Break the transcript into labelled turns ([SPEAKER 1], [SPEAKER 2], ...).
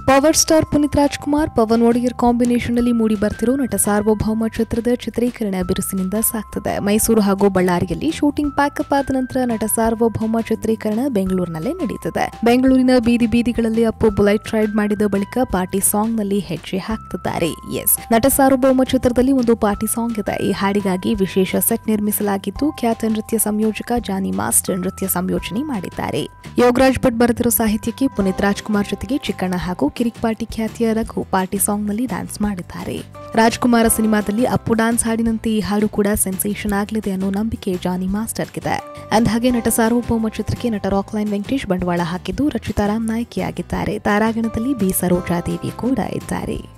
[SPEAKER 1] power star Puneeth Rajkumar Pavan Wodeyar combination ಅಲ್ಲಿ ಮೂಡಿ ಬರ್ತಿರೋ ನಟ ಸಾರ್ವಭೌಮ ಚಿತ್ರದ ಚಿತ್ರೀಕರಣ ಬಿರುಸಿನಿಂದ ಸಾಗ್ತದೆ ಮೈಸೂರು ಹಾಗೂ ಬಳ್ಳಾರಿಯಲ್ಲಿ ಶೂಟಿಂಗ್ ಪ್ಯಾಕಪ್ ಆದ ನಂತರ ನಟ ಸಾರ್ವಭೌಮ ಚಿತ್ರೀಕರಣ ಬೆಂಗಳೂರಿನಲ್ಲೇ ನಡೀತದೆ ಬೆಂಗಳೂರಿನ ಬೀದಿ ಬೀದಿಗಳಲ್ಲಿ ಅಪ್ಪು ಬುಲೆಟ್ ರೈಡ್ ಮಾಡಿದ ಬಳಿಕ ಪಾರ್ಟಿ ಸಾಂಗ್ ನಲ್ಲಿ ಹೆಜ್ಜೆ ಹಾಕ್ತಿದ್ದಾರೆ ಎಸ್ ನಟ ಸಾರ್ವಭೌಮ ಚಿತ್ರದಲ್ಲಿ ಒಂದು ಪಾರ್ಟಿ ಸಾಂಗ್ ಇದೆ ಈ ಹಾಡಿಗಾಗಿ ವಿಶೇಷ ಸೆಟ್ ನಿರ್ಮಿಸಲಾಗಿದ್ದು ಖ್ಯಾತ ನೃತ್ಯ ಸಂಯೋಜಕ ಜಾನಿ ಮಾಸ್ಟರ್ ನೃತ್ಯ ಸಂಯೋಜನೆ ಮಾಡಿದ್ದಾರೆ ಯೋಗರಾಜ್ ಭಟ್ ಬರೆದಿರೋ ಸಾಹಿತ್ಯಕ್ಕೆ ಪುನೀತ್ ರಾಜ್ಕುಮಾರ್ ಜೊತೆಗೆ ಚಿಕ್ಕಣ್ಣ ಹಾಗೂ ಕಿರಿಕ್ ಪಾರ್ಟಿ ಖ್ಯಾತಿಯ ರಘು ಪಾರ್ಟಿ ಸಾಂಗ್ ನಲ್ಲಿ ಡ್ಯಾನ್ಸ್ ಮಾಡಿದ್ದಾರೆ ರಾಜ್ಕುಮಾರ ಸಿನಿಮಾದಲ್ಲಿ ಅಪ್ಪು ಡ್ಯಾನ್ಸ್ ಹಾಡಿನಂತೆ ಈ ಹಾಡು ಕೂಡ ಸೆನ್ಸೇಷನ್ ಆಗಲಿದೆ ಅನ್ನೋ ನಂಬಿಕೆ ಜಾನಿ ಮಾಸ್ಟರ್ಗಿದೆ ಅಂದಹಾಗೆ ನಟ ಸಾರ್ವಭೌಮ ಚಿತ್ರಕ್ಕೆ ನಟ ರಾಕ್ಲೈನ್ ವೆಂಕಟೇಶ್ ಬಂಡವಾಳ ಹಾಕಿದ್ದು ರಚಿತಾ ರಾಮ್ ನಾಯಕಿಯಾಗಿದ್ದಾರೆ ತಾರಾಗಣದಲ್ಲಿ ಬಿ ಸರೋಜಾದೇವಿ ಕೂಡ ಇದ್ದಾರೆ